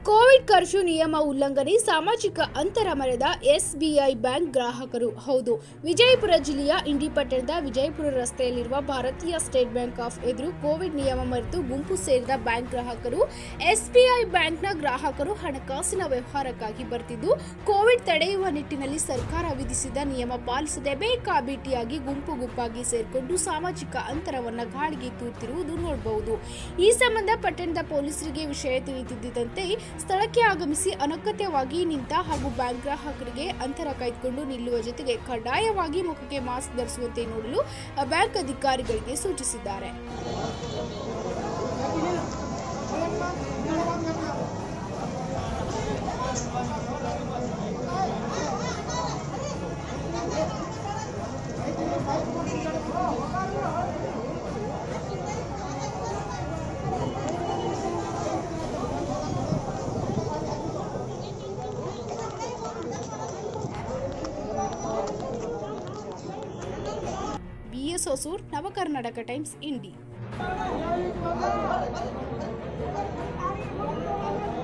Covid curfew ನಿಯಮ ಉಲ್ಲಂಘನೆ ಸಾಮಾಜಿಕ ಅಂತರ ಮರೆದ ಎಸ್ಬಿಐ ಬ್ಯಾಂಕ್ ಗ್ರಾಹಕರು ಹೌದು ವಿಜಯಪುರ ಜಿಲ್ಲೆಯ ಇಂಡಿ ಪಟ್ಟಣದ ವಿಜಯಪುರ ರಸ್ತೆಯಲ್ಲಿರುವ ಭಾರತೀಯ ಸ್ಟೇಟ್ ಬ್ಯಾಂಕ್ ಆಫ್ ಎದುರು ಕೋವಿಡ್ ನಿಯಮ ಮರೆತು ಗುಂಪು ಸೇರಿದ ಬ್ಯಾಂಕ್ ಗ್ರಾಹಕರು ಎಸ್ಬಿಐ ಬ್ಯಾಂಕ್ನ ಗ್ರಾಹಕರು ಹಣಕಾಸಿನ ವ್ಯವಹಾರಕ್ಕಾಗಿ ಬರ್ತಿದ್ದು ಕೋವಿಡ್ ತಡೆಯುವ ನಿಟ್ಟಿನಲ್ಲಿ ಸರ್ಕಾರ ವಿಧಿಸಿದ ನಿಯಮ ಪಾಲಿಸದೆ ಬೇಕಾಬಿಟ್ಟಿಯಾಗಿ ಗುಂಪು ಗುಂಪಾಗಿ ಸೇರ್ಕೊಂಡು ಸಾಮಾಜಿಕ ಅಂತರವನ್ನ ಗಾಳಿಗೆ ತೂರ್ತಿರುವುದು ನೋಡಬಹುದು ಈ ಸಂಬಂಧ ಪಟ್ಟಣದ ಪೊಲೀಸರಿಗೆ ವಿಷಯ ತಿಳಿದಿದ್ದಂತೆ ಸ್ಥಳಕ್ಕೆ ಆಗಮಿಸಿ ಅನಗತ್ಯವಾಗಿ ನಿಂತ ಹಾಗೂ ಬ್ಯಾಂಕ್ ಗ್ರಾಹಕರಿಗೆ ಅಂತರ ಕಾಯ್ದುಕೊಂಡು ನಿಲ್ಲುವ ಜೊತೆಗೆ ಕಡ್ಡಾಯವಾಗಿ ಮುಖಕ್ಕೆ ಮಾಸ್ಕ್ ಧರಿಸುವಂತೆ ನೋಡಲು ಬ್ಯಾಂಕ್ ಅಧಿಕಾರಿಗಳಿಗೆ ಸೂಚಿಸಿದ್ದಾರೆ ಬಿಎಸ್ ಹೊಸೂರ್ ನವಕರ್ನಾಟಕ ಟೈಮ್ಸ್ ಇಂಡಿ